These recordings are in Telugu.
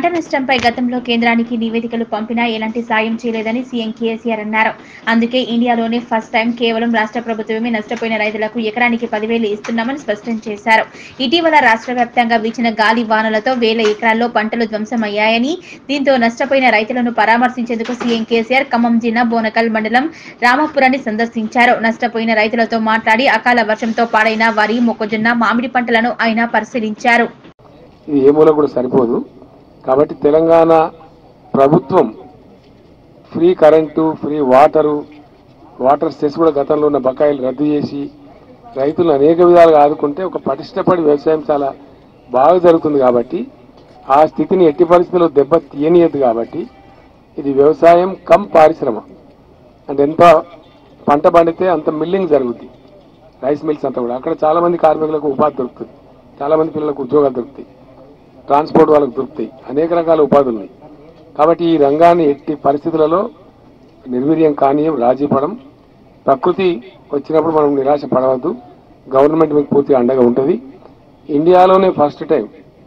పంట నష్టంపై గతంలో కేంద్రానికి నివేదికలు పంపినా ఎలాంటి సాయం చేయలేదని సీఎం కేసీఆర్ అన్నారు అందుకే ఇండియాలోనే ఫస్ట్ టైం కేవలం రాష్ట్ర ప్రభుత్వమే నష్టపోయిన రైతులకు ఎకరానికి పదివేలు ఇస్తున్నామని స్పష్టం చేశారు ఇటీవల రాష్ట్ర వ్యాప్తంగా వీచిన గాలి వానలతో వేల ఎకరాల్లో పంటలు ధ్వంసమయ్యాయని దీంతో నష్టపోయిన రైతులను పరామర్శించేందుకు సీఎం కేసీఆర్ ఖమ్మం జిల్లా బోనకల్ మండలం రామపురాన్ని సందర్శించారు నష్టపోయిన రైతులతో మాట్లాడి అకాల వర్షంతో పాడైన వరి మొక్కజొన్న మామిడి పంటలను ఆయన పరిశీలించారు ఇది ఏ మూల కూడా సరిపోదు కాబట్టి తెలంగాణ ప్రభుత్వం free current free water water cess కూడా గతంలో ఉన్న బకాయిలు రద్దు చేసి రైతులను అనేక విధాలుగా ఆదుకుంటే ఒక పటిష్టపడి వ్యవసాయం చాలా బాగా జరుగుతుంది కాబట్టి ఆ స్థితిని ఎట్టి పరిస్థితుల్లో దెబ్బ తీయనియద్దు కాబట్టి ఇది వ్యవసాయం కమ్ పారిశ్రమ అంటే ఎంత పంట పండితే అంత మిల్లింగ్ జరుగుద్ది రైస్ మిల్స్ అంతా కూడా అక్కడ చాలా మంది కార్మికులకు ఉపాధి దొరుకుతుంది చాలా మంది పిల్లలకు ఉద్యోగాలు దొరుకుతాయి ట్రాన్స్పోర్ట్ వాళ్ళకు దొరుకుతాయి అనేక రకాల ఉపాధులు ఉన్నాయి కాబట్టి ఈ రంగాన్ని ఎట్టి పరిస్థితులలో నిర్వీర్యం కానీయం రాజీ పడం ప్రకృతి వచ్చినప్పుడు మనం నిరాశ పడవద్దు గవర్నమెంట్ మీకు పూర్తిగా అండగా ఉంటుంది ఇండియాలోనే ఫస్ట్ టైం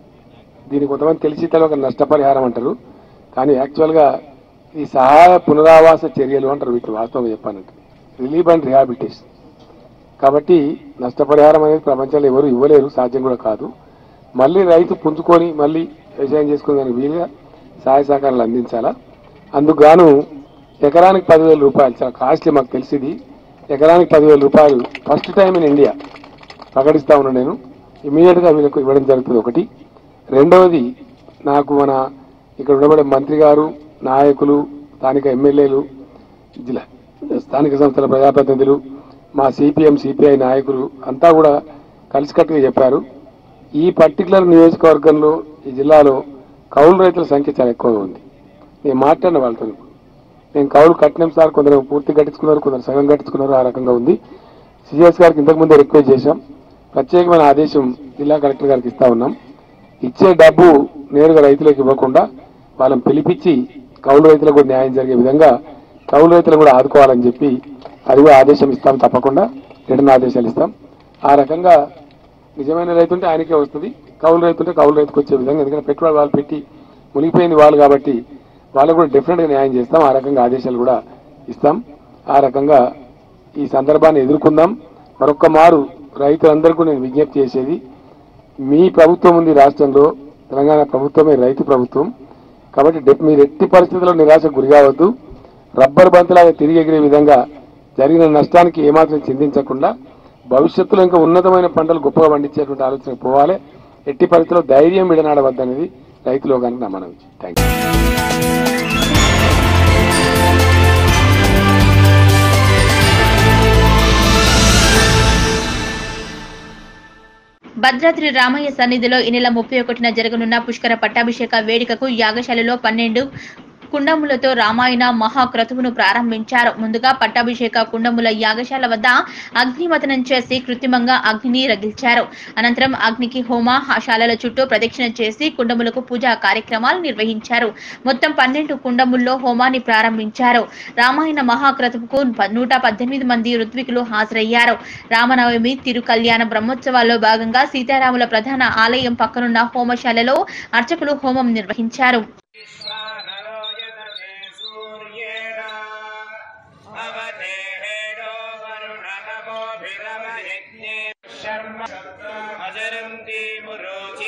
దీనికి కొంతమంది తెలిసి తెలియక నష్టపరిహారం అంటారు కానీ యాక్చువల్గా ఈ సహాయ పునరావాస చర్యలు అంటారు వీటిని వాస్తవంగా చెప్పానంటే రిలీఫ్ అండ్ రిహాబిలిటేషన్ కాబట్టి నష్టపరిహారం అనేది ప్రపంచంలో ఎవరు ఇవ్వలేరు సాధ్యం కూడా కాదు మళ్ళీ రైతు పుంజుకొని మళ్ళీ వ్యవసాయం చేసుకునే దానికి వీలుగా సహాయ సహకారాలు అందించాలా అందుకు గాను ఎకరానికి పదివేల రూపాయలు చాలా కాస్ట్లీ మాకు తెలిసింది ఎకరానికి పదివేల రూపాయలు ఫస్ట్ టైం ఇన్ ఇండియా ప్రకటిస్తా ఉన్నాను నేను ఇమీడియట్ గా వీళ్ళకు ఇవ్వడం జరుగుతుంది ఒకటి రెండవది నాకు మన ఇక్కడ ఉండబడే మంత్రి గారు నాయకులు స్థానిక ఎమ్మెల్యేలు జిల్లా స్థానిక సంస్థల ప్రజాప్రతినిధులు మా సిపిఎం సిపిఐ నాయకులు అంతా కూడా కలిసికట్టుగా చెప్పారు ఈ పర్టికులర్ నియోజకవర్గంలో ఈ జిల్లాలో కౌలు రైతుల సంఖ్య చాలా ఎక్కువగా ఉంది నేను మాట్లాడిన వాళ్ళతో నేను కౌలు కట్టినాం సార్ కొందరు పూర్తి కట్టించుకున్నారు కొందరు సగం కట్టించుకున్నారు ఆ రకంగా ఉంది సిఎస్ గారికి ఇంతకు ముందే రిక్వెస్ట్ చేశాం ప్రత్యేకమైన ఆదేశం జిల్లా కలెక్టర్ గారికి ఇస్తా ఉన్నాం ఇచ్చే డబ్బు నేరుగా రైతులకు ఇవ్వకుండా వాళ్ళని పిలిపించి కౌలు రైతులకు కూడా న్యాయం జరిగే విధంగా కౌలు రైతులు కూడా ఆదుకోవాలని చెప్పి అది కూడా ఆదేశం ఇస్తాం తప్పకుండా రిటర్న్ ఆదేశాలు ఇస్తాం ఆ రకంగా నిజమైన రైతు ఉంటే ఆయనకే వస్తుంది కౌలు రైతు ఉంటే కౌలు రైతుకు వచ్చే విధంగా ఎందుకంటే పెట్టుబడి వాళ్ళు పెట్టి మునిగిపోయింది వాళ్ళు కాబట్టి వాళ్ళకు కూడా డెఫినెట్ గా న్యాయం చేస్తాం ఆ రకంగా ఆదేశాలు కూడా ఇస్తాం ఆ రకంగా ఈ సందర్భాన్ని ఎదుర్కొందాం మరొక్క మారు రైతులందరికీ నేను విజ్ఞప్తి చేసేది మీ ప్రభుత్వం ఉంది రాష్ట్రంలో తెలంగాణ ప్రభుత్వమే రైతు ప్రభుత్వం కాబట్టి డెఫ్- మీరు ఎట్టి పరిస్థితుల్లో నిరాశకు గురి కావద్దు రబ్బర్ బంతులాగా తిరిగి ఎగిరే విధంగా జరిగిన నష్టానికి ఏమాత్రం చింతించకుండా భవిష్యత్తులో ఇంకా ఉన్నతమైన పంటలు గొప్పగా పండించేటువంటి ఆలోచన పోవాలి ఎట్టి పరిస్థితుల్లో ధైర్యం విడనాడవద్దనేది రైతు లోకానికి నా మనవి థ్యాంక్ యూ భద్రాద్రి రామయ్య సన్నిధిలో ఈ నెల ముప్పై ఒకటిన జరగనున్న పుష్కర పట్టాభిషేక వేడుకకు యాగశాలలో పన్నెండు కుండములతో రామాయణ మహాక్రతువును ప్రారంభించారు ముందుగా పట్టాభిషేక కుండముల యాగశాల వద్ద అగ్నిమతనం చేసి కృత్రిమంగా అగ్నిని రగిల్చారు అనంతరం అగ్నికి హోమ శాలల చుట్టూ ప్రదక్షిణ చేసి కుండములకు పూజా కార్యక్రమాలు నిర్వహించారు మొత్తం పన్నెండు కుండముల్లో హోమాన్ని ప్రారంభించారు రామాయణ మహాక్రతువుకు ప- నూట పద్దెనిమిది మంది ఋత్వికులు హాజరయ్యారు రామనవమి తిరు కళ్యాణ బ్రహ్మోత్సవాల్లో భాగంగా సీతారాముల ప్రధాన ఆలయం పక్కనున్న హోమశాలలో అర్చకులు హోమం నిర్వహించారు అజరంతి మురోచీ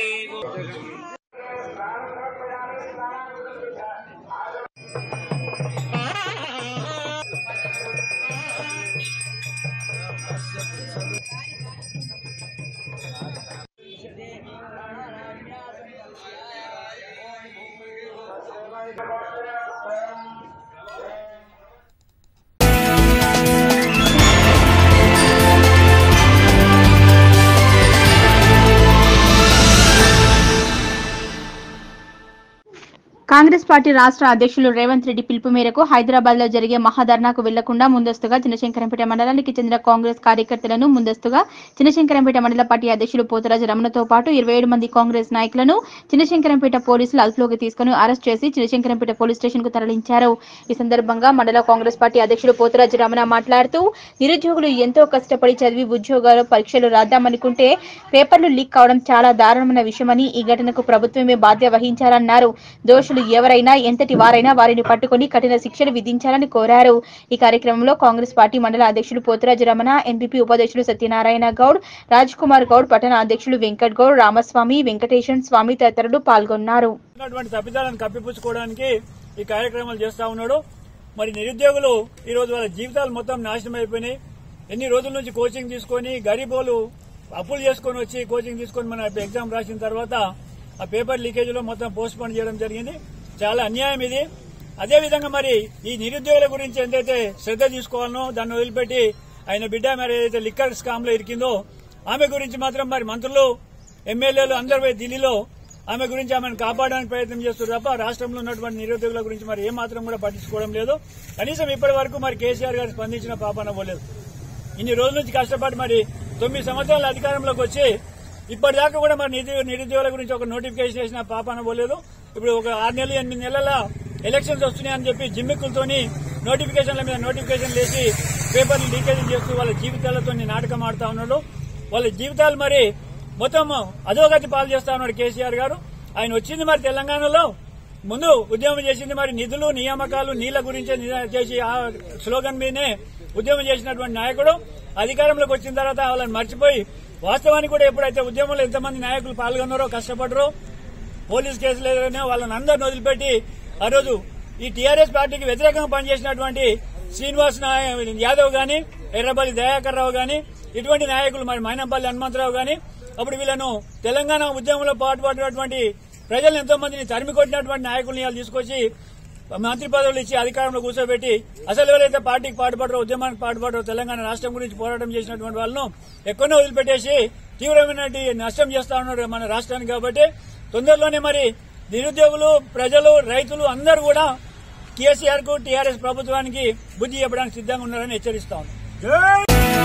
కాంగ్రెస్ పార్టీ రాష్ట్ర అధ్యక్షులు రేవంత్ రెడ్డి పిలుపు మేరకు హైదరాబాద్ లో జరిగే మహాధర్నాకు వెళ్లకుండా ముందస్తుగా చినశంకరంపేట మండలానికి చెందిన కాంగ్రెస్ కార్యకర్తలను ముందస్తుగా చినశంకరంపేట మండల పార్టీ అధ్యక్షులు పోతరాజు రమణతో పాటు ఇరవై ఏడు మంది కాంగ్రెస్ నాయకులను చినశంకరంపేట పోలీసులు అదుపులోకి తీసుకుని అరెస్ట్ చేసి చినశంకరంపేట పోలీస్ స్టేషన్ కు తరలించారు ఈ సందర్భంగా మండల కాంగ్రెస్ పార్టీ అధ్యక్షుడు పోతరాజు రమణ మాట్లాడుతూ నిరుద్యోగులు ఎంతో కష్టపడి చదివి ఉద్యోగాలు పరీక్షలు రాద్దామనుకుంటే పేపర్లు లీక్ కావడం చాలా దారుణమైన విషయమని ఈ ఘటనకు ప్రభుత్వమే బాధ్యత వహించాలన్నారు దోషులు ఎవరైనా ఎంతటి వారైనా వారిని పట్టుకొని కఠిన శిక్షలు విధించాలని కోరారు ఈ కార్యక్రమంలో కాంగ్రెస్ పార్టీ మండల అధ్యక్షులు పోతరాజు రమణ ఎంపీపీ ఉపాధ్యక్షులు సత్యనారాయణ గౌడ్ రాజ్ కుమార్ గౌడ్ పట్టణ అధ్యక్షులు వెంకట్ గౌడ్ రామస్వామి వెంకటేశన్ స్వామి తదితరులు పాల్గొన్నారు ఉన్నటువంటి తప్పిదాలను కప్పిపుచ్చుకోవడానికి ఈ కార్యక్రమాలు చేస్తా ఉన్నాడు మరి నిరుద్యోగులు ఈ రోజు వాళ్ళ జీవితాలు మొత్తం నాశనం అయిపోయినాయి ఎన్ని రోజుల నుంచి కోచింగ్ తీసుకొని గరీబోలు అప్పులు చేసుకొని వచ్చి కోచింగ్ తీసుకొని మన ఎగ్జామ్ రాసిన తర్వాత ఆ పేపర్ లీకేజీలో మొత్తం పోస్ట్ పోన్ చేయడం జరిగింది చాలా అన్యాయం ఇది అదే విధంగా మరి ఈ నిరుద్యోగుల గురించి ఎంతైతే శ్రద్ధ తీసుకోవాలనో దాన్ని వదిలిపెట్టి ఆయన బిడ్డ మరి ఏదైతే లిక్కర్ స్కామ్ లో ఇరికిందో ఆమె గురించి మాత్రం మరి మంత్రులు ఎమ్మెల్యేలు అందరు పోయి ఢిల్లీలో ఆమె గురించి ఆమెను కాపాడడానికి ప్రయత్నం చేస్తారు తప్ప రాష్ట్రంలో ఉన్నటువంటి నిరుద్యోగుల గురించి మరి ఏ మాత్రం కూడా పట్టించుకోవడం లేదు కనీసం ఇప్పటి వరకు మరి కేసీఆర్ గారు స్పందించిన పాపన పోలేదు ఇన్ని రోజుల నుంచి కష్టపడి మరి తొమ్మిది సంవత్సరాల అధికారంలోకి వచ్చి ఇప్పటిదాకా కూడా మరి నిరు- నిరుద్యోగుల గురించి ఒక నోటిఫికేషన్ చేసిన పాపాన పోలేదు ఇప్పుడు ఒక ఆరు నెలలు ఎనిమిది నెలల ఎలక్షన్స్ వస్తున్నాయని చెప్పి జిమ్మిక్కులతోని నోటిఫికేషన్ల మీద నోటిఫికేషన్ వేసి పేపర్లు లీకేజ్ చేస్తూ వాళ్ళ జీవితాలతో నాటకం ఆడుతా ఉన్నాడు వాళ్ళ జీవితాలు మరి మొత్తం అధోగతి పాలు చేస్తా ఉన్నాడు కేసీఆర్ గారు ఆయన వచ్చింది మరి తెలంగాణలో ముందు ఉద్యమం చేసింది మరి నిధులు నియామకాలు నీళ్ల గురించే నిదా- చేసి ఆ స్లోగన్ మీదనే ఉద్యమం చేసినటువంటి నాయకుడు అధికారంలోకి వచ్చిన తర్వాత వాళ్ళని మర్చిపోయి వాస్తవానికి కూడా ఎప్పుడైతే ఉద్యమంలో ఎంతమంది నాయకులు పాల్గొన్నారో కష్టపడరో పోలీస్ కేసులు ఎదురైనా వాళ్ళని అందరిని వదిలిపెట్టి ఆ రోజు ఈ టీఆర్ఎస్ పార్టీకి వ్యతిరేకంగా పనిచేసినటువంటి శ్రీనివాస్ నాయ- యాదవ్ గాని ఎర్రబల్లి దయాకర్ రావు గాని ఇటువంటి నాయకులు మరి మైనంపల్లి హనుమంతరావు గాని అప్పుడు వీళ్ళను తెలంగాణ ఉద్యమంలో పాటుపడినటువంటి ప్రజలు ఎంతో మందిని తరిమి కొట్టినటువంటి నాయకుల్ని వాళ్ళు తీసుకొచ్చి మంత్రి పదవులు ఇచ్చి అధికారంలో కూర్చోబెట్టి అసలు ఎవరైతే పార్టీకి పాటుపడరో ఉద్యమానికి పాటుపడరో తెలంగాణ రాష్ట్రం గురించి పోరాటం చేసినటువంటి వాళ్ళను ఎక్కువనే వదిలిపెట్టేసి తీవ్రమైన నష్టం చేస్తా ఉన్నారు మన రాష్ట్రానికి కాబట్టి తొందరలోనే మరి నిరుద్యోగులు ప్రజలు రైతులు అందరూ కూడా కేసీఆర్ కు టీఆర్ఎస్ ప్రభుత్వానికి బుద్ధి చెప్పడానికి సిద్ధంగా ఉన్నారని హెచ్చరిస్తా ఉన్నాం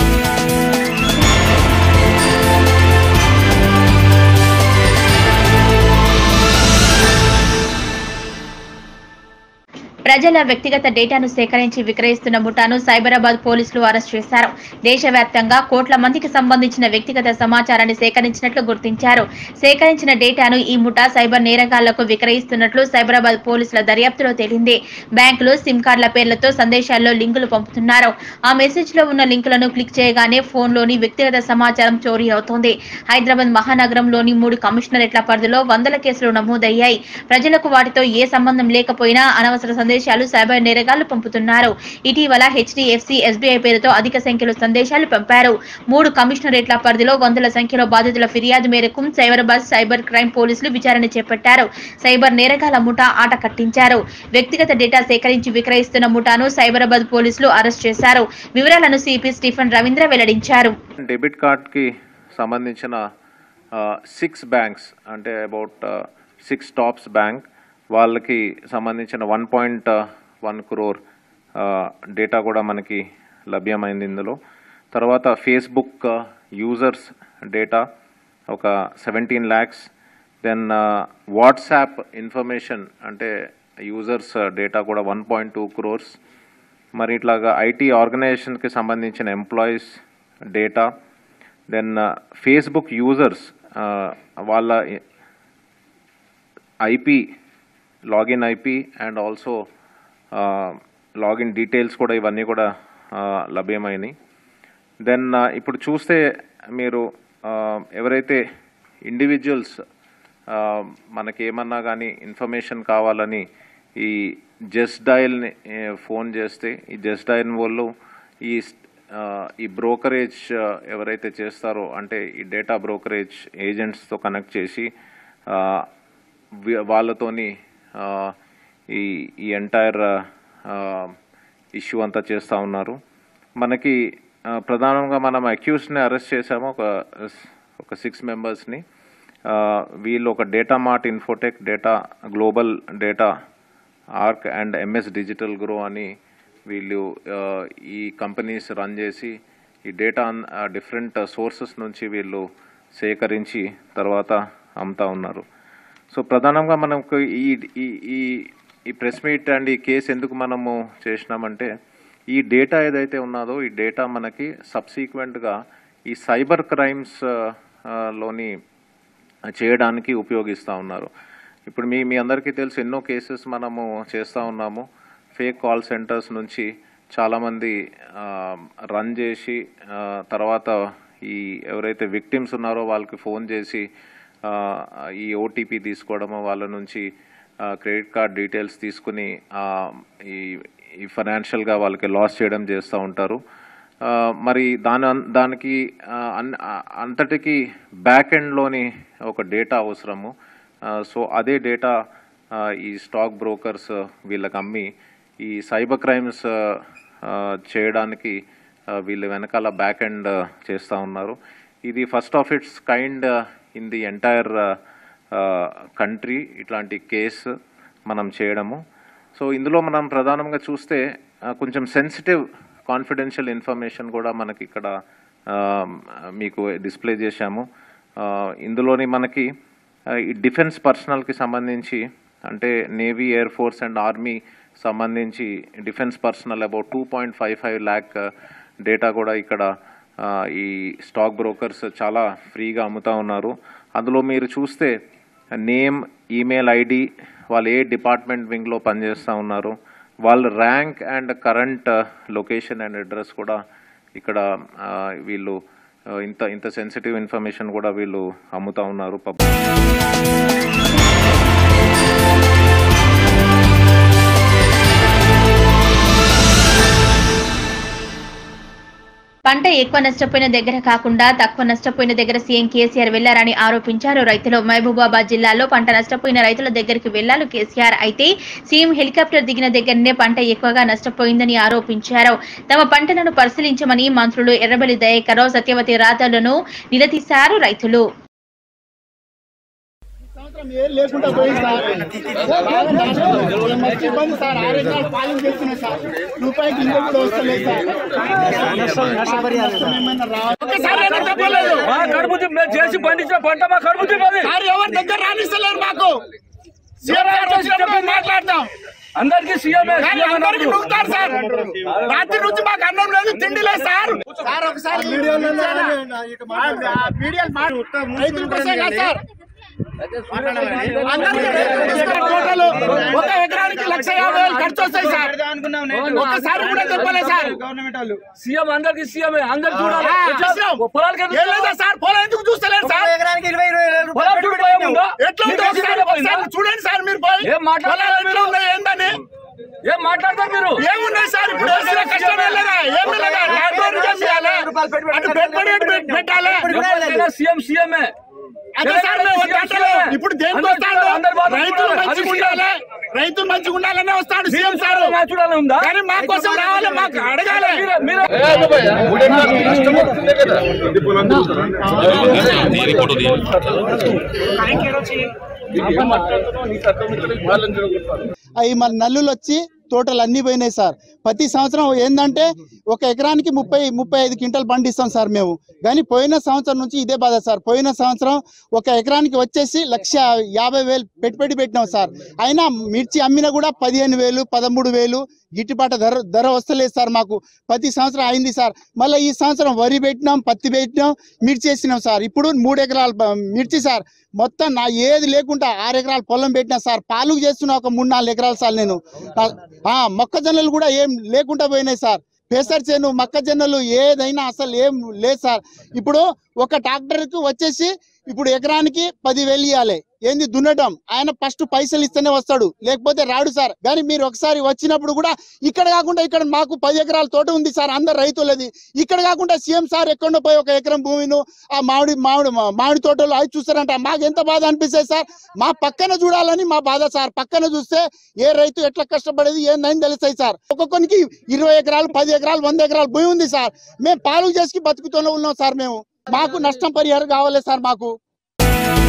ప్రజల వ్యక్తిగత డేటాను సేకరించి విక్రయిస్తున్న ముఠాను సైబరాబాద్ పోలీసులు అరెస్ట్ చేశారు దేశవ్యాప్తంగా కోట్ల మందికి సంబంధించిన వ్యక్తిగత సమాచారాన్ని సేకరించినట్లు గుర్తించారు సేకరించిన డేటాను ఈ ముఠా సైబర్ నేరగాళ్లకు విక్రయిస్తున్నట్లు సైబరాబాద్ పోలీసుల దర్యాప్తులో తేలింది బ్యాంకులు సిమ్ కార్డుల పేర్లతో సందేశాల్లో లింకులు పంపుతున్నారు ఆ మెసేజ్ లో ఉన్న లింకులను క్లిక్ చేయగానే ఫోన్లోని వ్యక్తిగత సమాచారం చోరీ అవుతోంది హైదరాబాద్ మహానగరంలోని మూడు కమిషనరేట్ల పరిధిలో వందల కేసులు నమోదయ్యాయి ప్రజలకు వాటితో ఏ సంబంధం లేకపోయినా అనవసర సందేశాలు సైబర్ నేరగాళ్లు పంపుతున్నారు ఇటీవల హెచ్డిఎఫ్సి ఎస్బీఐ పేరుతో అధిక సంఖ్యలో సందేశాలు పంపారు మూడు కమిషనరేట్ల పరిధిలో వందల సంఖ్యలో బాధితుల ఫిర్యాదు మేరకు సైబరాబాద్ సైబర్ క్రైమ్ పోలీసులు విచారణ చేపట్టారు సైబర్ నేరగాల ముఠా ఆట కట్టించారు వ్యక్తిగత డేటా సేకరించి విక్రయిస్తున్న ముఠాను సైబరాబాద్ పోలీసులు అరెస్ట్ చేశారు వివరాలను సిపి స్టీఫెన్ రవీంద్ర వెల్లడించారు డెబిట్ కార్డ్కి సంబంధించిన సిక్స్ బ్యాంక్స్ అంటే అబౌట్ సిక్స్ టాప్స్ బ్యాంక్ వాళ్ళకి సంబంధించిన one point one crore data కూడా మనకి లభ్యమైంది ఇందులో తర్వాత ఫేస్బుక్ యూజర్స్ డేటా ఒక seventeen lakhs then WhatsApp information అంటే యూజర్స్ డేటా కూడా వన్ పాయింట్ టూ క్రోర్స్ మరి ఇట్లాగా ఐటీ ఆర్గనైజేషన్కి సంబంధించిన employees data then Facebook users వాళ్ళ IP login IP and also login details కూడా ఇవన్నీ కూడా లభ్యమైనాయి దెన్ ఇప్పుడు చూస్తే మీరు ఎవరైతే ఇండివిజువల్స్ మనకి ఏమన్నా కానీ ఇన్ఫర్మేషన్ కావాలని ఈ జస్ట్ డయల్ని ఫోన్ చేస్తే ఈ జస్ట్ డయల్ వాళ్ళు ఈ ఈ బ్రోకరేజ్ ఎవరైతే చేస్తారో అంటే ఈ డేటా బ్రోకరేజ్ ఏజెంట్స్తో కనెక్ట్ చేసి వాళ్ళతోని ఈ ఈ ఎంటైర్ ఇష్యూ అంతా చేస్తూ ఉన్నారు మనకి ప్రధానంగా మనం అక్యూస్ని అరెస్ట్ చేసాము ఒక ఒక సిక్స్ మెంబర్స్ని ఆ, వీళ్ళు ఒక data mart infotech data global data arc and MS digital grow అని వీళ్ళు ఆ, ఈ కంపెనీస్ రన్ చేసి ఈ డేటా డిఫరెంట్ సోర్సెస్ నుంచి వీళ్ళు సేకరించి తర్వాత అమ్ముతా ఉన్నారు సో ప్రధానంగా మనకు ఈ ఈ ఈ ఈ ప్రెస్ మీట్ అండ్ ఈ కేసు ఎందుకు మనము చేసినామంటే ఈ డేటా ఏదైతే ఉన్నదో ఈ డేటా మనకి సబ్సీక్వెంట్గా ఈ సైబర్ క్రైమ్స్ లోని చేయడానికి ఉపయోగిస్తూ ఉన్నారు ఇప్పుడు మీ మీ అందరికీ తెలుసు ఎన్నో కేసెస్ మనము చేస్తూ ఉన్నాము ఫేక్ కాల్ సెంటర్స్ నుంచి చాలామంది రన్ చేసి ఆ, తర్వాత ఈ ఎవరైతే విక్టిమ్స్ ఉన్నారో వాళ్ళకి ఫోన్ చేసి ఆ, ఈ ఓటీపీ తీసుకోవడము వాళ్ళ నుంచి క్రెడిట్ కార్డ్ డీటెయిల్స్ తీసుకుని ఆ, ఈ ఈ ఫైనాన్షియల్గా వాళ్ళకి లాస్ చేయడం చేస్తూ ఉంటారు ఆ, మరి దాని అన్- దానికి ఆ, అన్- ఆ, అంతటికి బ్యాక్ ఎండ్లోని ఒక డేటా అవసరము ఆ, సో అదే డేటా ఆ, ఈ స్టాక్ బ్రోకర్స్ వీళ్ళకి అమ్మి ఈ సైబర్ క్రైమ్స్ ఆ, చేయడానికి ఆ, వీళ్ళు వెనకాల బ్యాక్ ఎండ్ చేస్తూ ఉన్నారు ఇది first of its kind in the entire country ఇట్లాంటి కేసు మనం చేయడము సో ఇందులో మనం ప్రధానంగా చూస్తే ఆ, కొంచెం సెన్సిటివ్ కాన్ఫిడెన్షియల్ ఇన్ఫర్మేషన్ కూడా మనకి ఇక్కడ ఆ, మీకు డిస్ప్లే చేశాము ఆ, ఇందులోని మనకి ఆ, ఈ డిఫెన్స్ పర్సనల్కి సంబంధించి అంటే navy air force and army సంబంధించి defence personnel about two point five five lakh data కూడా ఇక్కడ ఆ, ఈ స్టాక్ బ్రోకర్స్ చాలా ఫ్రీగా అమ్ముతా ఉన్నారు అందులో మీరు చూస్తే నేమ్ ఈమెయిల్ ఐడి వాళ్ళు ఏ డిపార్ట్మెంట్ వింగ్లో పనిచేస్తూ ఉన్నారు వాళ్ళ rank and current location and address కూడా ఇక్కడ ఆ, వీళ్ళు ఆ, ఇంత ఇంత సెన్సిటివ్ ఇన్ఫర్మేషన్ కూడా వీళ్ళు అమ్ముతా ఉన్నారు పబ్ పంట ఎక్కువ నష్టపోయిన దగ్గర కాకుండా తక్కువ నష్టపోయిన దగ్గర సీఎం కేసీఆర్ వెళ్లారని ఆరోపించారు రైతులు మహబూబాబాద్ జిల్లాలో పంట నష్టపోయిన రైతుల దగ్గరికి వెళ్లారు కేసీఆర్ అయితే సీఎం హెలికాప్టర్ దిగిన దగ్గరనే పంట ఎక్కువగా నష్టపోయిందని ఆరోపించారు తమ పంటలను పరిశీలించమని మంత్రులు ఎర్రబెల్లి దయాకరావు సత్యవతి రాధలను నిలదీశారు రైతులు సంవత్సరం ఏం లేకుండా పోయింది సార్ బాగా నాశనం. మస్తు ఇబ్బంది సార్ ఆరు ఎకరాలు పాలన చేస్తున్నాయి సార్ రూపాయికి ఇంకో కూడా వస్తలేదు సార్ నష్టం ఏమైనా రా- ఒక్కసారి అయినా తప్పలేదు. మా కడుపుతి మేము చేసి పండించిన పంట మా కడుపుతి మాది సార్ ఎవరి దగ్గర రాణిస్తలేరు మాకు సీఎం గారు వచ్చినప్పుడు మాట్లాడతాం అందరికి సీఎంఏ కానీ అందరికి నూగుతారు సార్ రాత్రి నుంచి మాకు అన్నం లేదు తిండి లేదు సార్ సార్ ఒకసారి వీడియోలు రైతుల కోసమే కాదు సార్ అందరికీ రైతులకు ఇస్తారు టోటల్ ఒక ఎకరానికి లక్ష యాభై వేలు ఖర్చు వస్తాయి సార్ ఒక్కసారి కూడా చెప్పలేదు సార్ సీఎం అందరికి సీఎంఏ అందరు చూడాలి ఆ, ఎట్లా? చూసినాం. పొలాలకి ఏం లేదా సార్ పొలం ఎందుకు చూస్తలేరు సార్ పొలాలు చూడిపోయాముందా? ఎట్లా ఉందో మీకు ఒకసారి తెలియదా పోయిందా? ఒకసారి చూడండి సార్ మీరు పోయి ఏం మాట్లాడతారు పొలాలు ఎట్లా మీరు? ఉన్నాయి ఏందని ఏం మాట్లాడతారు మీరు ఏమున్నాయి సార్ ఇప్పుడు వేసిన కష్టం లేదా ఏం లేదా లాండ్లోడ్ చేయాలి అటు పెట్టుబడి అటు పెట్- పెట్టాలి ఎవరికైనా సీఎం సీఎంఏ అదే సార్ మేము వద్దంటలేం. ఇప్పుడు దేనికి వస్తాడు రైతులు మంచిగా ఉండాలి రైతులు మంచిగా ఉండాలనే వస్తాడు సీఎం సార్ చూడాలని ఉందా కానీ మా కోసం రావాలి మాకు అడగాలి మీరు- మీరు అవి మన నల్లులు వచ్చి తోటలు అన్ని పోయినాయి సార్ ప్రతి సంవత్సరం ఏంటంటే ఒక ఎకరానికి ముప్పై ముప్పై ఐదు క్వింటల్ పండిస్తాం సార్ మేము కానీ పోయిన సంవత్సరం నుంచి ఇదే బాధ సార్ పోయిన సంవత్సరం ఒక ఎకరానికి వచ్చేసి లక్ష యాభై వేలు పెట్టుబడి పెట్టినాం సార్ అయినా మిర్చి అమ్మినా కూడా పదిహేను వేలు పదమూడు వేలు గిట్టుబాటు ధర ధర వస్తలేదు సార్ మాకు ప్రతి సంవత్సరం అయింది సార్ మళ్ళీ ఈ సంవత్సరం వరి పెట్టినాం పత్తి పెట్టినాం మిర్చి వేసినాం సార్ ఇప్పుడు మూడు ఎకరాలు ప- మిర్చి సార్ మొత్తం నా ఏది లేకుండా ఆరు ఎకరాలు పొలం పెట్టినా సార్ పాలుగు చేస్తున్నా ఒక మూడు నాలుగు ఎకరాలు సార్ నేను నా- ఆ, మొక్కజొన్నలు కూడా ఏం లేకుండా పోయినాయి సార్ పెసర్ చేను మొక్కజొన్నలు ఏదైనా అసలు ఏం లేదు సార్ ఇప్పుడు ఒక ట్రాక్టర్కి వచ్చేసి ఇప్పుడు ఎకరానికి పదివేలు ఇవ్వాలి ఏంది దున్నటం ఆయన ఫస్ట్ పైసలు ఇస్తేనే వస్తాడు లేకపోతే రాడు సార్ కానీ మీరు ఒకసారి వచ్చినప్పుడు కూడా ఇక్కడ కాకుండా ఇక్కడ మాకు పది ఎకరాల తోట ఉంది సార్ అందరు రైతులది ఇక్కడ కాకుండా సీఎం సార్ ఎక్కడో పోయి ఒక ఎకరం భూమిను ఆ మామిడి మామిడి మా- మామిడి తోటలు అవి చూస్తారంట మాకు ఎంత బాధ అనిపిస్తుంది సార్ మా పక్కన చూడాలని మా బాధ సార్ పక్కన చూస్తే ఏ రైతు ఎట్లా కష్టపడేది ఏందని తెలుస్తాయి సార్ ఒక్కొక్కరికి ఇరవై ఎకరాలు పది ఎకరాలు వంద ఎకరాలు భూమి ఉంది సార్ మేము పాలు చేసి బతుకుతూనే ఉన్నాం సార్ మేము మాకు నష్టం పరిహారం కావాలి సార్ మాకు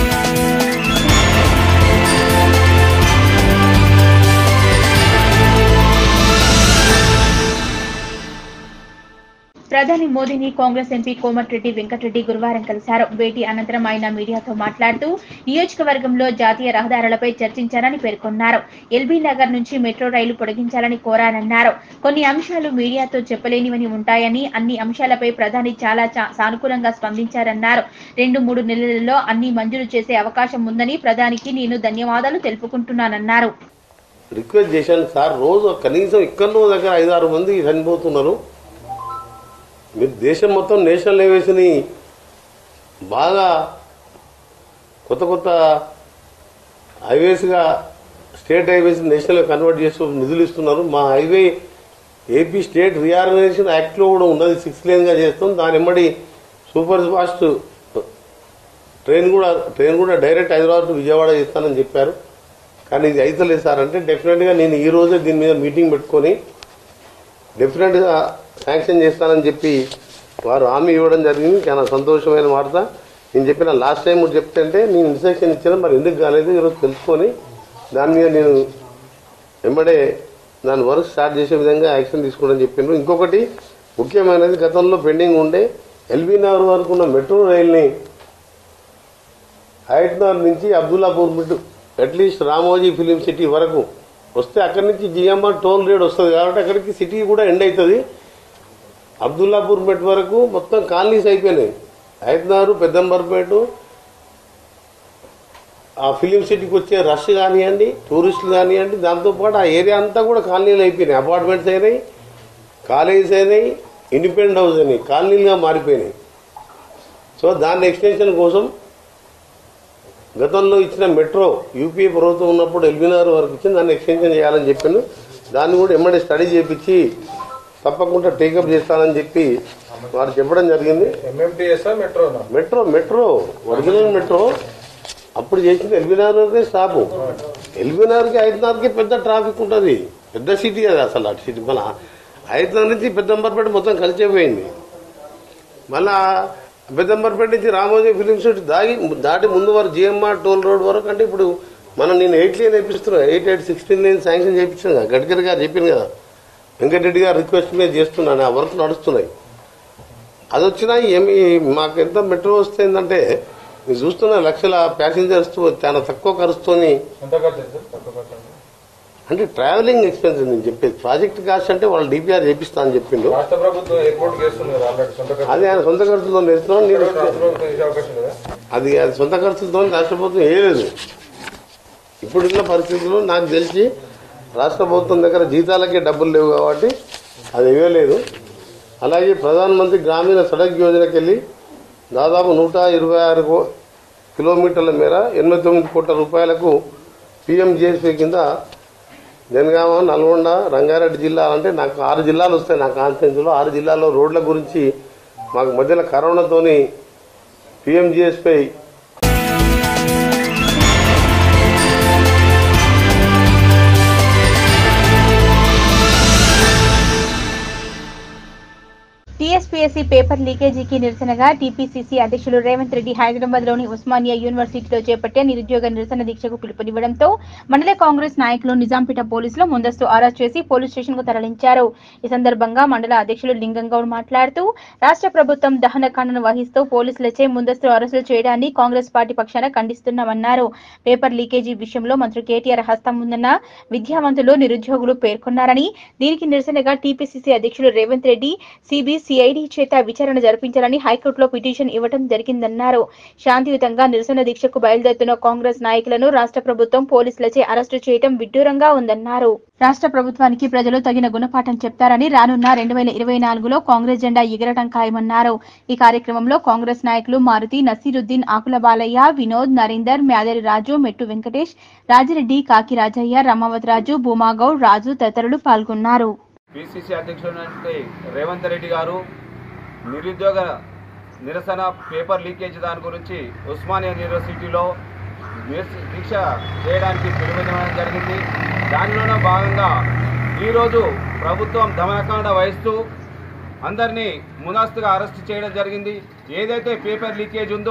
ప్రధాని మోదీని కాంగ్రెస్ ఎంపీ కోమటిరెడ్డి వెంకటరెడ్డి గురువారం కలిశారు భేటీ అనంతరం ఆయన మీడియాతో మాట్లాడుతూ నియోజకవర్గంలో జాతీయ రహదారులపై చర్చించారని పేర్కొన్నారు ఎల్బీ నగర్ నుంచి మెట్రో రైలు పొడిగించాలని కోరానన్నారు కొన్ని అంశాలు మీడియాతో చెప్పలేనివని ఉంటాయని అన్ని అంశాలపై ప్రధాని చాలా చా- సానుకూలంగా స్పందించారన్నారు రెండు మూడు నెలలలో అన్ని మంజూరు చేసే అవకాశం ఉందని ప్రధానికి నేను ధన్యవాదాలు తెలుపుకుంటున్నానన్నారు రిక్వెస్ట్ చేశాను సార్ రోజు కనీసం ఇక్కడ దగ్గర ఐదారు మంది చనిపోతున్నారు మీరు దేశం మొత్తం నేషనల్ హైవేస్ని బాగా కొత్త కొత్త హైవేస్గా స్టేట్ హైవేస్ నేషనల్ కన్వర్ట్ చేస్తూ నిధులు ఇస్తున్నారు మా హైవే ఏపీ స్టేట్ రీఆర్గనైజేషన్ యాక్ట్లో కూడా ఉన్నది సిక్స్ లేన్గా చేస్తాం దాని ఎమ్మడి సూపర్ ఫాస్ట్ ట్రైన్ కూడా ట్రైన్ కూడా డైరెక్ట్ హైదరాబాద్ టు విజయవాడ చేస్తానని చెప్పారు కానీ ఇది అయితలేదు సార్ అంటే డెఫినెట్గా నేను ఈ రోజే దీని మీద మీటింగ్ పెట్టుకొని డెఫినెట్గా శాంక్షన్ చేస్తానని చెప్పి వారు హామీ ఇవ్వడం జరిగింది చాలా సంతోషమైన వార్త నేను చెప్పిన లాస్ట్ టైం కూడా చెప్తే నేను ఇన్స్ట్రక్షన్ ఇచ్చాను మరి ఎందుకు కాలేదు ఈరోజు తెలుసుకొని దాని మీద నేను వెంబడే దాని వర్క్ స్టార్ట్ చేసే విధంగా యాక్షన్ తీసుకోవడం చెప్పిండ్రు ఇంకొకటి ముఖ్యమైనది గతంలో పెండింగ్ ఉండే ఎల్బీ నగర్ వరకు ఉన్న మెట్రో రైల్ని హైట్నగర్ నుంచి Abdullapurmet at least Ramoji film city వరకు వస్తే అక్కడి నుంచి జిఎంఆర్ టోల్ రేడ్ వస్తుంది కాబట్టి అక్కడికి సిటీ కూడా ఎండ్ అవుతుంది అబ్దుల్లాపూర్ మెట్ వరకు మొత్తం కాలనీస్ అయిపోయినాయి హైదనగర్ పెద్దంబర్పేట ఆ ఫిలిం సిటీకి వచ్చే రష్ కానివ్వండి టూరిస్టులు కానివ్వండి దాంతోపాటు ఆ ఏరియా అంతా కూడా కాలనీలు అయిపోయినాయి అపార్ట్మెంట్స్ అయినాయి కాలేజెస్ అయినాయి ఇండిపెండెంట్ హౌస్ అయినాయి కాలనీలుగా మారిపోయినాయి సో దాని ఎక్స్టెన్షన్ కోసం గతంలో ఇచ్చిన మెట్రో యూపీఏ ప్రభుత్వం ఉన్నప్పుడు ఎల్బీనగర్ వరకు ఇచ్చింది దాన్ని ఎక్స్టెన్షన్ చేయాలని చెప్పిండు దాన్ని కూడా ఎమ్మడే స్టడీ చేపించి తప్పకుండా టేకప్ చేస్తానని చెప్పి వారు చెప్పడం జరిగింది మెట్రో మెట్రో ఒరిజినల్ మెట్రో అప్పుడు చేసింది ఎల్బీనగర్ వరకే స్టాప్ ఎల్బీనగర్కి ఐదున్నరకి పెద్ద ట్రాఫిక్ ఉంటుంది పెద్ద సిటీ అది అసలు అటు సిటీ మన ఐదున్నర నుంచి పెద్దంబర్పేట మొత్తం కలిసిపోయింది మళ్ళా పెద్దంబర్పేట నుంచి రామోజీ ఫిలిం సిటీ దాగి దాటి ముందు వరకు జిఎంఆర్ టోల్ రోడ్ వరకు అంటే ఇప్పుడు మనం నేను ఎయిట్ లేన్ వేపిస్తున్నా eight eight sixteen lane sanction చేయించాను కదా గడ్కరీ గారు చెప్పింది కదా వెంకటరెడ్డి గారు రిక్వెస్ట్ మీద చేస్తున్నాను ఆ వర్క్ నడుస్తున్నాయి అది వచ్చినా ఏమి మాకు ఎంత మెట్రో వస్తే ఏంటంటే మీరు చూస్తున్న లక్షల ప్యాసింజర్స్ చాలా తక్కువ ఖర్చుతోని అంటే ట్రావెలింగ్ ఎక్స్పెన్స్ నేను చెప్పేది ప్రాజెక్ట్ కాస్ట్ అంటే వాళ్ళు డిపిఆర్ చేపిస్తా అని చెప్పిండు రాష్ట్ర ప్రభుత్వం ఎయిర్పోర్ట్ చేస్తున్నారు ఆల్రెడీ సొంత ఖర్చు అది ఆయన సొంత ఖర్చుతో నేర్చుకున్నాను నేను రాష్ట్ర ప్రభుత్వం చేసే అవకాశం లేదా అది అది సొంత ఖర్చులతో రాష్ట్ర ప్రభుత్వం వేయలేదు ఇప్పుడున్న పరిస్థితుల్లో నాకు తెలిసి రాష్ట్ర ప్రభుత్వం దగ్గర జీతాలకే డబ్బులు లేవు కాబట్టి అది ఇవ్వలేదు అలాగే ప్రధానమంత్రి గ్రామీణ సడక్ యోజనకి వెళ్ళి దాదాపు నూట ఇరవై ఆరు కో- కిలోమీటర్ల మేర ఎనభై తొమ్మిది కోట్ల రూపాయలకు పిఎంజిఎస్పీ కింద జనగామ నల్గొండ రంగారెడ్డి జిల్లా అంటే నాకు ఆరు జిల్లాలు వస్తాయి నా కాన్స్టిట్యూన్సీలో ఆరు జిల్లాల్లో రోడ్ల గురించి మాకు మధ్యలో కరోనాతోని పిఎంజిఎస్పై టీఎస్పీఎస్సీ పేపర్ లీకేజీకి నిరసనగా టీపీసీసీ అధ్యక్షులు రేవంత్ రెడ్డి హైదరాబాద్ లోని ఉస్మానియా యూనివర్సిటీలో చేపట్టే నిరుద్యోగ నిరసన దీక్షకు పిలుపునివ్వడంతో మండల కాంగ్రెస్ నాయకులు నిజాంపేట పోలీసులు ముందస్తు అరెస్ట్ చేసి పోలీస్ స్టేషన్ కు తరలించారు ఈ సందర్భంగా మండల అధ్యక్షులు లింగం గౌడ్ మాట్లాడుతూ రాష్ట్ర ప్రభుత్వం దహనకాండను వహిస్తూ పోలీసులచే ముందస్తు అరెస్టులు చేయడాన్ని కాంగ్రెస్ పార్టీ పక్షాన ఖండిస్తున్నామన్నారు పేపర్ లీకేజీ విషయంలో మంత్రి కేటీఆర్ హస్తం ఉందన్న విద్యావంతులు నిరుద్యోగులు పేర్కొన్నారని దీనికి నిరసనగా టీపీసీసీ అధ్యక్షులు రేవంత్ రెడ్డి సిబి సిఐడి చేత విచారణ జరిపించాలని హైకోర్టులో పిటిషన్ ఇవ్వడం జరిగిందన్నారు శాంతియుతంగా నిరసన దీక్షకు బయలుదేరుతున్న కాంగ్రెస్ నాయకులను రాష్ట్ర ప్రభుత్వం పోలీసులచే అరెస్టు చేయడం విడ్డూరంగా ఉందన్నారు రాష్ట్ర ప్రభుత్వానికి ప్రజలు తగిన గుణపాఠం చెప్తారని రానున్న రెండు వేల ఇరవై నాలుగులో కాంగ్రెస్ జెండా ఎగరటం ఖాయమన్నారు ఈ కార్యక్రమంలో కాంగ్రెస్ నాయకులు మారుతి నసీరుద్దీన్ ఆకుల బాలయ్య వినోద్ నరేందర్ మ్యాదరి రాజు మెట్టు వెంకటేష్ రాజిరెడ్డి కాకి రాజయ్య రమావత్ రాజు భూమాగౌడ్ రాజు తదితరులు పాల్గొన్నారు పిసిసి అధ్యక్షుడు రేవంత్ రెడ్డి గారు నిరుద్యోగ నిరసన పేపర్ లీకేజ్ దాని గురించి ఉస్మానియా యూనివర్సిటీలో నిరస- దీక్ష చేయడానికి పిలుపునివ్వడం జరిగింది దానిలోనే భాగంగా ఈరోజు ప్రభుత్వం దమనకాండ వహిస్తూ అందరినీ మునాస్తుగా అరెస్ట్ చేయడం జరిగింది ఏదైతే పేపర్ లీకేజ్ ఉందో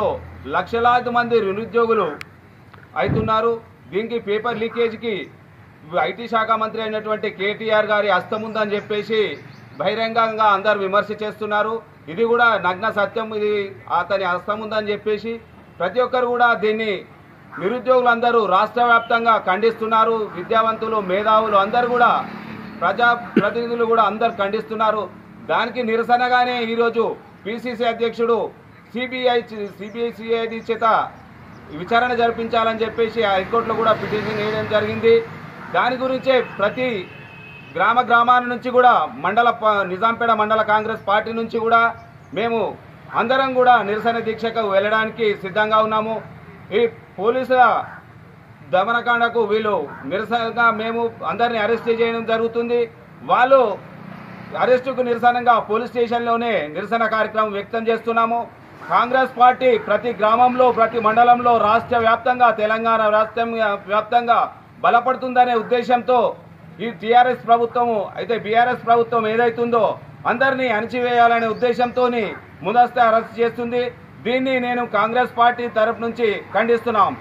లక్షలాది మంది నిరుద్యోగులు అవుతున్నారు దీనికి పేపర్ లీకేజ్కి ఐటీ శాఖ మంత్రి అయినటువంటి కేటీఆర్ గారి హస్తం ఉందని చెప్పేసి బహిరంగంగా అందరు విమర్శ చేస్తున్నారు ఇది కూడా నగ్న సత్యం ఇది అతని హస్తం ఉందని చెప్పేసి ప్రతి ఒక్కరు కూడా దీన్ని నిరుద్యోగులందరూ రాష్ట్ర వ్యాప్తంగా ఖండిస్తున్నారు విద్యావంతులు మేధావులు అందరూ కూడా ప్రజా ప్రతినిధులు కూడా అందరు ఖండిస్తున్నారు దానికి నిరసనగానే ఈరోజు పిసిసి అధ్యక్షుడు సిబిఐ సిబిఐ సిఐడి చేత విచారణ జరిపించాలని చెప్పేసి హైకోర్టులో కూడా పిటిషన్ వేయడం జరిగింది దాని గురించే ప్రతి గ్రామ గ్రామాల నుంచి కూడా మండల ప- నిజాంపేట మండల కాంగ్రెస్ పార్టీ నుంచి కూడా మేము అందరం కూడా నిరసన దీక్షకు వెళ్ళడానికి సిద్ధంగా ఉన్నాము ఈ పోలీసుల దమనకాండకు వీళ్ళు నిరసనగా మేము అందరిని అరెస్ట్ చేయడం జరుగుతుంది వాళ్ళు అరెస్టుకు నిరసనగా పోలీస్ స్టేషన్లోనే నిరసన కార్యక్రమం వ్యక్తం చేస్తున్నాము కాంగ్రెస్ పార్టీ ప్రతి గ్రామంలో ప్రతి మండలంలో రాష్ట్ర వ్యాప్తంగా తెలంగాణ రాష్ట్రం వ్యాప్తంగా బలపడుతుందనే ఉద్దేశంతో ఈ టీఆర్ఎస్ ప్రభుత్వము అయితే బీఆర్ఎస్ ప్రభుత్వం ఏదైతుందో అందరినీ అణిచివేయాలనే ఉద్దేశంతో ముందస్తు అరెస్ట్ చేస్తుంది దీన్ని నేను కాంగ్రెస్ పార్టీ తరపు నుంచి ఖండిస్తున్నాం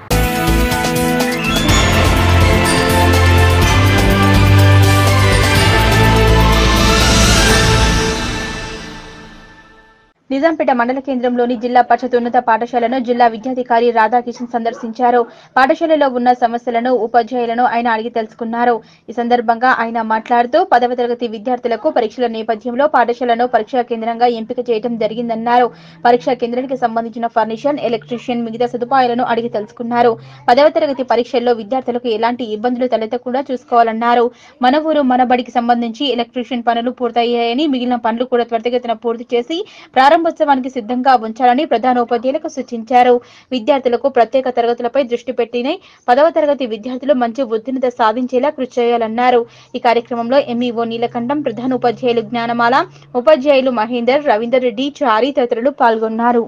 నిజాంపేట మండల కేంద్రంలోని జిల్లా పరిషత్ ఉన్నత పాఠశాలను జిల్లా విద్యాధికారి రాధాకిషన్ సందర్శించారు పాఠశాలలో ఉన్న సమస్యలను ఉపాధ్యాయులను ఆయన అడిగి తెలుసుకున్నారు ఈ సందర్భంగా ఆయన మాట్లాడుతూ పదవ తరగతి విద్యార్థులకు పరీక్షల నేపథ్యంలో పాఠశాలను పరీక్షా కేంద్రంగా ఎంపిక చేయడం జరిగిందన్నారు పరీక్షా కేంద్రానికి సంబంధించిన ఫర్నిచర్ ఎలక్ట్రీషియన్ మిగతా సదుపాయాలను అడిగి తెలుసుకున్నారు పదవ తరగతి పరీక్షల్లో విద్యార్థులకు ఎలాంటి ఇబ్బందులు తలెత్తకుండా చూసుకోవాలన్నారు మన ఊరు మన బడికి సంబంధించి ఎలక్ట్రీషియన్ పనులు పూర్తయ్యాయని మిగిలిన పనులు కూడా త్వరితగతిన పూర్తి చేసి ప్రారంభోత్సవానికి సిద్ధంగా ఉంచాలని ప్రధానోపాధ్యాయులకు సూచించారు విద్యార్థులకు ప్రత్యేక తరగతులపై దృష్టి పెట్టిన పదవ తరగతి విద్యార్థులు మంచి ఉత్తీర్ణత సాధించేలా కృషి చేయాలన్నారు ఈ కార్యక్రమంలో ఎంఈఓ నీలకంఠం ప్రధాన ఉపాధ్యాయులు జ్ఞానమాల ఉపాధ్యాయులు మహేందర్ రవీందర్ రెడ్డి చారి తదితరులు పాల్గొన్నారు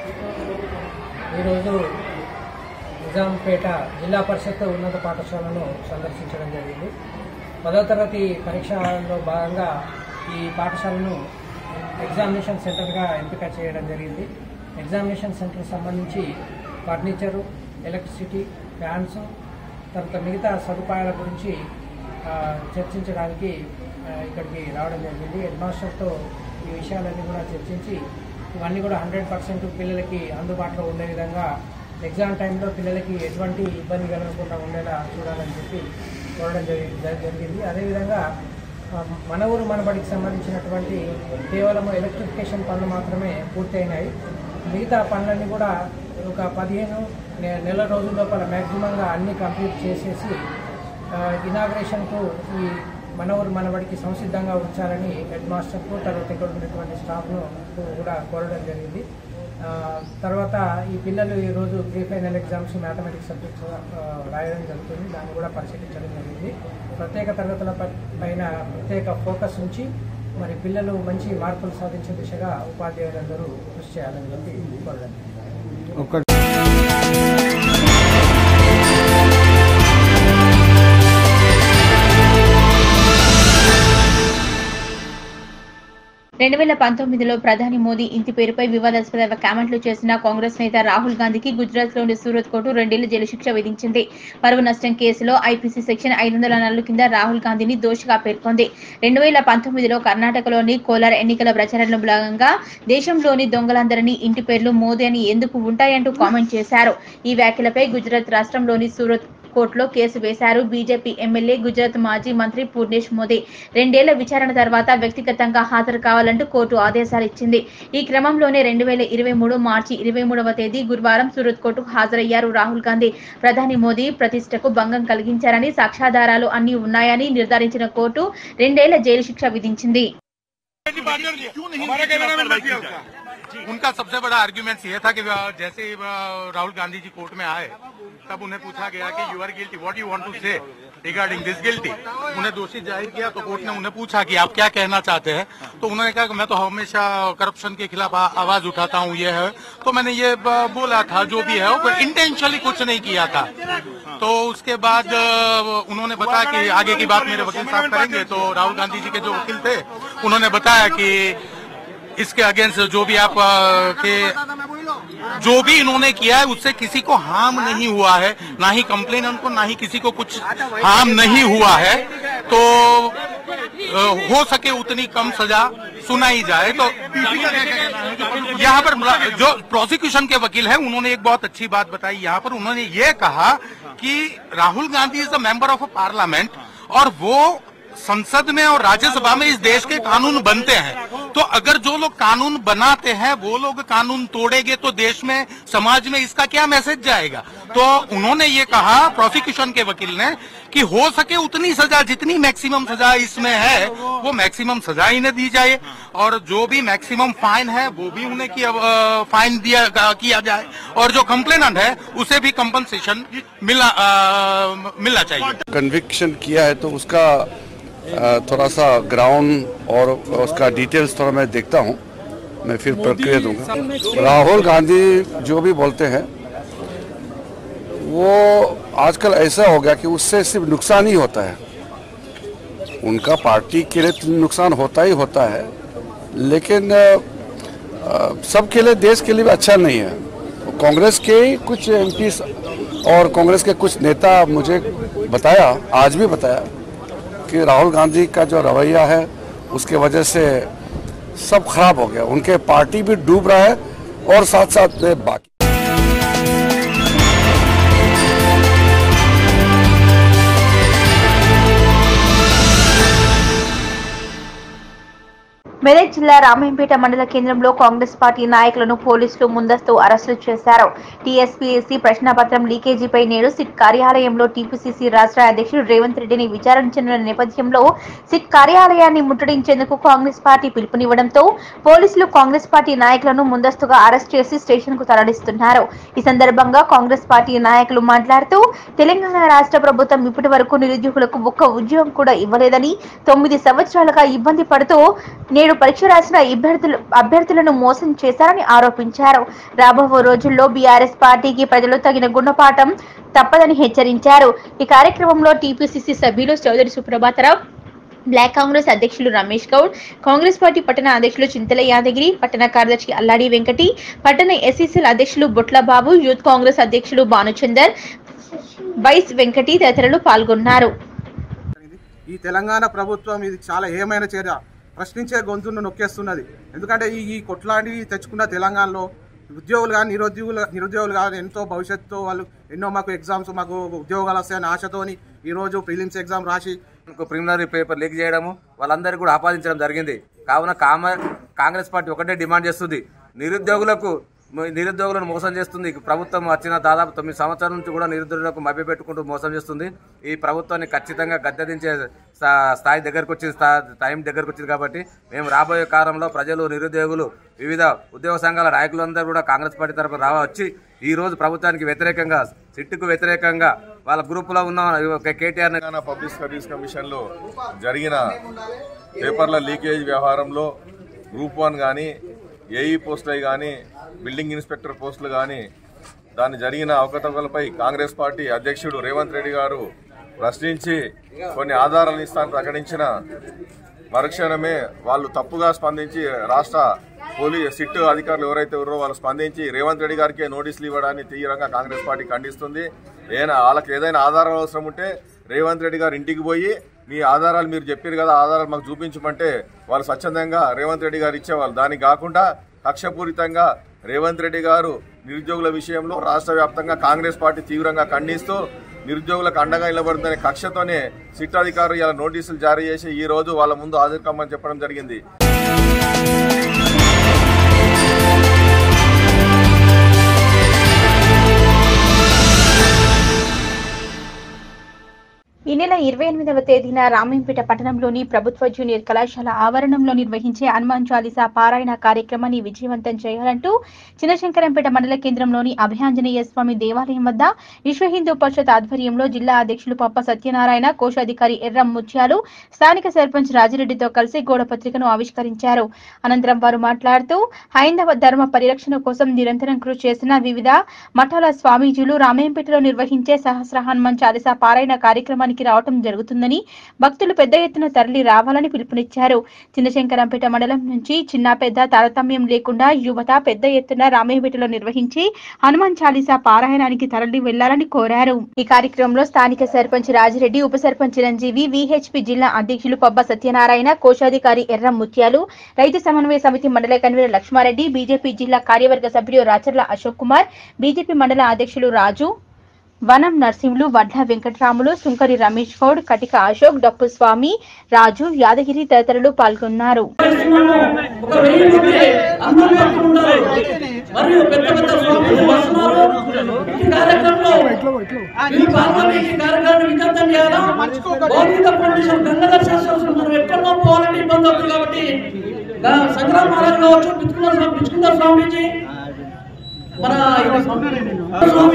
ఈరోజు నిజాంపేట జిల్లా పరిషత్ ఉన్నత పాఠశాలను సందర్శించడం జరిగింది పదో తరగతి పరీక్షలో భాగంగా ఈ పాఠశాలను ఎగ్జామినేషన్ సెంటర్గా ఎంపిక చేయడం జరిగింది ఎగ్జామినేషన్ సెంటర్ సంబంధించి ఫర్నిచరు ఎలక్ట్రిసిటీ ఫ్యాన్స్ తర్వాత మిగతా సదుపాయాల గురించి ఆ, చర్చించడానికి ఆ, ఇక్కడికి రావడం జరిగింది హెడ్ మాస్టర్తో ఈ విషయాలన్నీ కూడా చర్చించి ఇవన్నీ కూడా హండ్రెడ్ పర్సెంట్ పిల్లలకి అందుబాటులో ఉండే విధంగా ఎగ్జామ్ టైంలో పిల్లలకి ఎటువంటి ఇబ్బంది కలగకుండా ఉండేలా చూడాలని చెప్పి చూడడం జరిగి జరిగింది అదేవిధంగా ఆ, మన ఊరు మన బడికి సంబంధించినటువంటి కేవలం ఎలక్ట్రిఫికేషన్ పనులు మాత్రమే పూర్తయినాయి మిగతా పనులన్నీ కూడా ఒక పదిహేను నె- నెల రోజుల లోపల మ్యాక్సిమంగా అన్ని కంప్లీట్ చేసేసి ఇనాగ్రేషన్కు ఈ మన ఊరు మన బడికి సంసిద్ధంగా ఉంచాలని హెడ్ మాస్టర్కు తర్వాత ఇక్కడ ఉన్నటువంటి స్టాఫ్ను కూడా కోరడం జరిగింది ఆ, తర్వాత ఈ పిల్లలు ఈరోజు pre final exams mathematics subjects రాయడం జరుగుతుంది దాన్ని కూడా పరిశీలించడం జరిగింది ప్రత్యేక తరగతుల ప- పైన ప్రత్యేక ఫోకస్ ఉంచి మరి పిల్లలు మంచి మార్కులు సాధించే దిశగా ఉపాధ్యాయులందరూ కృషి చేయాలని చెప్పి కోరడం రెండు వేల పంతొమ్మిదిలో ప్రధాని మోదీ ఇంటి పేరుపై వివాదాస్పద కామెంట్లు చేసిన కాంగ్రెస్ నేత రాహుల్ గాంధీకి గుజరాత్ లోని సూరత్ కోర్టు రెండేళ్ల జైలు శిక్ష విధించింది పరువు నష్టం కేసులో ఐపీసీ సెక్షన్ ఐదు వందల నాలుగు కింద రాహుల్ గాంధీని దోషిగా పేర్కొంది రెండు వేల పంతొమ్మిదిలో కర్ణాటకలోని కోలార్ ఎన్నికల ప్రచారంలో భాగంగా దేశంలోని దొంగలందరినీ ఇంటి పేర్లు మోదీ అని ఎందుకు ఉంటాయంటూ కామెంట్ చేశారు ఈ వ్యాఖ్యలపై గుజరాత్ రాష్ట్రంలోని సూరత్ కోర్టులో కేసు వేశారు బీజేపీ ఎమ్మెల్యే గుజరాత్ మాజీ మంత్రి పూర్ణేష్ మోదీ రెండేళ్ల విచారణ తర్వాత వ్యక్తిగతంగా హాజరు కావాలంటూ కోర్టు ఆదేశాలు ఇచ్చింది ఈ క్రమంలోనే రెండు వేల ఇరవై మూడు మార్చి ఇరవై మూడవ తేదీ గురువారం సూరత్ కోర్టుకు హాజరయ్యారు రాహుల్ గాంధీ ప్రధాని మోదీ ప్రతిష్టకు భంగం కలిగించారని సాక్ష్యాధారాలు అన్ని ఉన్నాయని నిర్ధారించిన కోర్టు రెండేళ్ల జైలు శిక్ష విధించింది उनका सबसे बड़ा आर्ग्यूमेंट ये था कि जैसे ही राहुल गांधी जी कोर्ट में आए तब उन्हें पूछा गया कि you are guilty what you want to say regarding this guilty उन्हें दोषी जाहिर किया तो कोर्ट ने उन्हें पूछा कि आप क्या कहना चाहते हैं तो उन्होंने कहा कि मैं तो हमेशा करप्शन के खिलाफ आ- आवाज उठाता हूँ ये है तो मैंने ये ब- बोला था जो भी है वो इंटेंशनली कुछ नहीं किया था तो उसके बाद अ, उन्होंने बताया कि आगे की बात मेरे वकील साहब करेंगे तो राहुल गांधी जी के जो वकील थे उन्होंने बताया कि इसके अगेंस्ट जो भी आप अ, के जो भी इन्होंने किया है उससे किसी को हार्म नहीं हुआ है ना ही कंप्लेनेंट को ना ही किसी को कुछ हार्म नहीं हुआ है तो अ, हो सके उतनी कम सजा सुनाई जाए तो यहाँ पर जो प्रोसिक्यूशन के वकील हैं उन्होंने एक बहुत अच्छी बात बताई यहाँ पर उन्होंने ये कहा कि Rahul Gandhi is the member of a parliament और वो संसद में और राज्यसभा में इस देश के कानून बनते हैं तो अगर जो लोग कानून बनाते हैं वो लोग कानून तोड़ेंगे तो देश में समाज में इसका क्या मैसेज जाएगा तो उन्होंने ये कहा प्रोसिक्यूशन के वकील ने कि हो सके उतनी सजा जितनी मैक्सिमम सजा इसमें है वो मैक्सिमम सजा इन्हें दी जाए और जो भी मैक्सिमम फाइन है वो भी उन्हें किया अ, फाइन दिया किया जाए और जो कंप्लेनेंट है उसे भी कंपनसेशन मिला अ, मिलना चाहिए कन्विक्शन किया है तो उसका अ, थोड़ा सा ग्राउंड और उसका डिटेल्स थोड़ा मैं देखता हूँ मैं फिर प्रक्रिया दूंगा राहुल गांधी जो भी बोलते हैं वो आजकल ऐसा हो गया कि उससे सिर्फ नुकसान ही होता है उनका पार्टी के लिए तो नुकसान होता ही होता है लेकिन अ, अ, सबके लिए देश के लिए भी अच्छा नहीं है कांग्रेस के ही कुछ एम और कांग्रेस के कुछ नेता मुझे बताया आज भी बताया कि राहुल गांधी का जो रवैया है उसके वजह से सब खराब हो गया उनके पार्टी भी डूब रहा है और साथ साथ में बाकी మెదక్ జిల్లా రామాయంపేట మండల కేంద్రంలో కాంగ్రెస్ పార్టీ నాయకులను పోలీసులు ముందస్తు అరెస్టులు చేశారు టీఎస్పీఎస్సీ ప్రశ్నపత్రం లీకేజీపై నేడు సిట్ కార్యాలయంలో టీపీసీసీ రాష్ట్ర అధ్యక్షుడు రేవంత్ రెడ్డిని విచారించిన నేపథ్యంలో సిట్ కార్యాలయాన్ని ముట్టడించేందుకు కాంగ్రెస్ పార్టీ పిలుపునివ్వడంతో పోలీసులు కాంగ్రెస్ పార్టీ నాయకులను ముందస్తుగా అరెస్ట్ చేసి స్టేషన్ కు తరలిస్తున్నారు ఈ సందర్భంగా కాంగ్రెస్ పార్టీ నాయకులు మాట్లాడుతూ తెలంగాణ రాష్ట్ర ప్రభుత్వం ఇప్పటి వరకు నిరుద్యోగులకు ఒక్క ఉద్యోగం కూడా ఇవ్వలేదని తొమ్మిది సంవత్సరాలుగా ఇబ్బంది పడుతూ నేడు పరీక్ష రాసిన అభ్యర్థులు అభ్యర్థులను మోసం చేశారని ఆరోపించారు రాబో రోజుల్లో బీఆర్ఎస్ పార్టీకి ప్రజలు తగిన గుణపాఠం తప్పదని హెచ్చరించారు ఈ కార్యక్రమంలో టీపీసీసీ సభ్యులు చౌదరి సుప్రభాతరావు బ్లాక్ కాంగ్రెస్ అధ్యక్షులు రమేష్ గౌడ్ కాంగ్రెస్ పార్టీ పట్టణ అధ్యక్షులు చింతల యాదగిరి పట్టణ కార్యదర్శి అల్లాడి వెంకటి పట్టణ ఎస్సీసీల అధ్యక్షులు బొట్ల బాబు యూత్ కాంగ్రెస్ అధ్యక్షులు భానుచందర్ వైస్ వెంకటి తదితరులు పాల్గొన్నారు ఈ తెలంగాణ ప్రభుత్వం ఇది చాలా ఏమైన చర్య ప్రశ్నించే గొంతును నొక్కేస్తున్నది ఎందుకంటే ఈ ఈ కొట్లాడి తెచ్చుకున్న తెలంగాణలో ఉద్యోగులు కానీ నిరుద్యోగులు నిరుద్యోగులు కానీ ఎంతో భవిష్యత్తుతో వాళ్ళు ఎన్నో మాకు ఎగ్జామ్స్ మాకు ఉద్యోగాలు వస్తాయని ఆశతోని ఈరోజు ప్రిలిమ్స్ ఎగ్జామ్ రాసి ప్రిలిమినరీ పేపర్ లీక్ చేయడము వాళ్ళందరికీ కూడా ఆపాదించడం జరిగింది కావున కామ కాంగ్రెస్ పార్టీ ఒకటే డిమాండ్ చేస్తుంది నిరుద్యోగులకు నిరుద్యోగులను మోసం చేస్తుంది ప్రభుత్వం వచ్చిన దాదాపు తొమ్మిది సంవత్సరాల నుంచి కూడా నిరుద్యోగులకు మభ్యపెట్టుకుంటూ మోసం చేస్తుంది ఈ ప్రభుత్వాన్ని ఖచ్చితంగా గద్దెదించే స్థా- స్థాయి దగ్గరకు వచ్చింది స్థా- టైం దగ్గరకు వచ్చింది కాబట్టి మేము రాబోయే కాలంలో ప్రజలు నిరుద్యోగులు వివిధ ఉద్యోగ సంఘాల నాయకులందరూ కూడా కాంగ్రెస్ పార్టీ తరఫున రావ వచ్చి ఈ రోజు ప్రభుత్వానికి వ్యతిరేకంగా సిట్టుకు వ్యతిరేకంగా వాళ్ళ గ్రూపులో ఉన్న KTR Telangana public service commission లో జరిగిన పేపర్ల లీకేజ్ వ్యవహారంలో గ్రూప్ వన్ కానీ ఏఈ పోస్టులు కానీ బిల్డింగ్ ఇన్స్పెక్టర్ పోస్టులు కానీ దాని జరిగిన అవకతవకలపై కాంగ్రెస్ పార్టీ అధ్యక్షుడు రేవంత్ రెడ్డి గారు ప్రశ్నించి కొన్ని ఆధారాలు ఇస్తానని ప్రకటించిన మరుక్షణమే వాళ్ళు తప్పుగా స్పందించి రాష్ట్ర పోలీస్ సిట్ అధికారులు ఎవరైతే ఉన్నారో వాళ్ళు స్పందించి రేవంత్ రెడ్డి గారికి నోటీసులు ఇవ్వడాన్ని తీవ్రంగా కాంగ్రెస్ పార్టీ ఖండిస్తుంది ఏదైనా వాళ్ళకి ఏదైనా ఆధారాలు అవసరం ఉంటే రేవంత్ రెడ్డి గారు ఇంటికి పోయి మీ ఆధారాలు మీరు చెప్పారు కదా ఆధారాలు మాకు చూపించమంటే వాళ్ళు స్వచ్ఛందంగా రేవంత్ రెడ్డి గారు ఇచ్చేవాళ్ళు దానికి కాకుండా కక్షపూరితంగా రేవంత్ రెడ్డి గారు నిరుద్యోగుల విషయంలో రాష్ట్ర వ్యాప్తంగా కాంగ్రెస్ పార్టీ తీవ్రంగా ఖండిస్తూ నిరుద్యోగులకు అండగా నిలబడుతుందనే కక్షతోనే సిట్ అధికారులు ఇలా నోటీసులు జారీ చేసి ఈ రోజు వాళ్ళ ముందు హాజరు కమ్మని చెప్పడం జరిగింది ఈ నెల ఇరవై ఎనిమిదవ తేదీన రామంపేట పట్టణంలోని ప్రభుత్వ జూనియర్ కళాశాల ఆవరణంలో నిర్వహించే హనుమాన్ చాలీసా పారాయణ కార్యక్రమాన్ని విజయవంతం చేయాలంటూ చిన్నశంకరంపేట మండల కేంద్రంలోని అభయాంజనేయ స్వామి దేవాలయం వద్ద విశ్వ హిందూ పరిషత్ ఆధ్వర్యంలో జిల్లా అధ్యక్షులు పప్ప సత్యనారాయణ కోశాధికారి ఎర్రం ముత్యాలు స్థానిక సర్పంచ్ రాజిరెడ్డితో కలిసి గోడ పత్రికను ఆవిష్కరించారు అనంతరం వారు మాట్లాడుతూ హైందవ ధర్మ పరిరక్షణ కోసం నిరంతరం కృషి చేసిన వివిధ మఠాల స్వామీజీలు రామేంపేటలో నిర్వహించే సహస్ర హనుమాన్ చాలీసా పారాయణ కార్యక్రమానికి దర్శనానికి రావటం జరుగుతుందని భక్తులు పెద్ద ఎత్తున తరలి రావాలని పిలుపునిచ్చారు చిన్నశంకరంపేట మండలం నుంచి చిన్న పెద్ద తారతమ్యం లేకుండా యువత పెద్ద ఎత్తున రామయ్యపేటలో నిర్వహించి హనుమాన్ చాలీసా పారాయణానికి తరలి వెళ్లాలని కోరారు ఈ కార్యక్రమంలో స్థానిక సర్పంచ్ రాజిరెడ్డి ఉప సర్పంచ్ చిరంజీవి విహెచ్పి జిల్లా అధ్యక్షులు పబ్బ సత్యనారాయణ కోశాధికారి ఎర్రం ముత్యాలు రైతు సమన్వయ సమితి మండల కన్వీనర్ లక్ష్మారెడ్డి బీజేపీ జిల్లా కార్యవర్గ సభ్యుడు రాచర్ల అశోక్ కుమార్ బీజేపీ మండల అధ్యక్షులు రాజు వనం నర్సింహులు వడ్ల వెంకట్రాములు సుంకరి రమేష్ గౌడ్ కటిక అశోక్ డప్పు స్వామి రాజు యాదగిరి తదితరులు పాల్గొన్నారు ఒక వెయ్యి మంది అందరూ భక్తులు ఉన్నారు మరియు పెద్ద పెద్ద స్వాములు వస్తున్నారు ఈ కార్యక్రమంలో మీరు పాల్గొని ఈ కార్యక్రమాన్ని విజయవంతం చేయాలా భౌతిక పొల్యూషన్ గంగాధర్ శాస్త్రం మనం ఎక్కడో పోవాలని ఇబ్బంది అవుతుంది కాబట్టి గా- సంగ్రామ మహారాజ్ కావచ్చు పిచ్చుకున్న స్వామి పిచ్చుకున్న స్వామీజీ మన స్వామి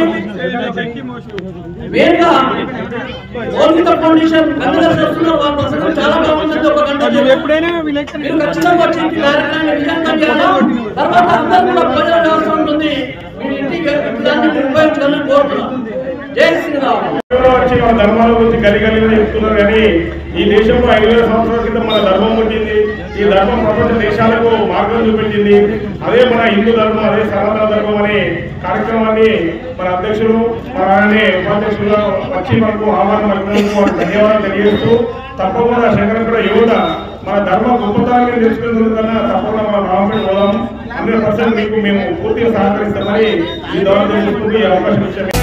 వేరుగా భౌతిక ఫౌండేషన్ గంగాధర్ శాస్త్రం వాళ్ళ ప్రసంగం చాలా బాగుంటుంది ఒక గంట మీరు ఖచ్చితంగా వచ్చి ఈ కార్యక్రమాన్ని విజయవంతం చేయాలా తర్వాత అందరూ కూడా ప్రజల వ్యవస్థ ఉంటుంది మీ ఇంటికి దాన్ని మీరు ఉపయోగించాలని కోరుతున్నాం జై శ్రీరామ్ వచ్చి మన ధర్మాల గురించి గలిగలిగా చెప్తున్నారు కానీ ఈ దేశంలో ఐదు వేల సంవత్సరాల క్రితం మన ధర్మం పుట్టింది ఈ ధర్మం ప్రపంచ దేశాలకు మార్గం చూపెట్టింది అదే మన హిందూ ధర్మం అదే సనాతన ధర్మం అనే కార్యక్రమాన్ని మన అధ్యక్షులు మన ఆయనే ఉపాధ్యక్షులుగా వచ్చి మనకు ఆహ్వానం పలికినందుకు వారికి ధన్యవాదాలు తెలియజేస్తూ తప్పకుండా శంకరపేట యువత మన ధర్మ గొప్పతనాన్ని తెలుసుకునేందుకన్నా తప్పకుండా మనం రామపేట పోదాం హండ్రెడ్ పర్సెంట్ మీకు మేము పూర్తిగా సహకరిస్తామని ఈ ద్వారా తెలుసుకుంటూ ఈ అవకాశం ఇచ్చాము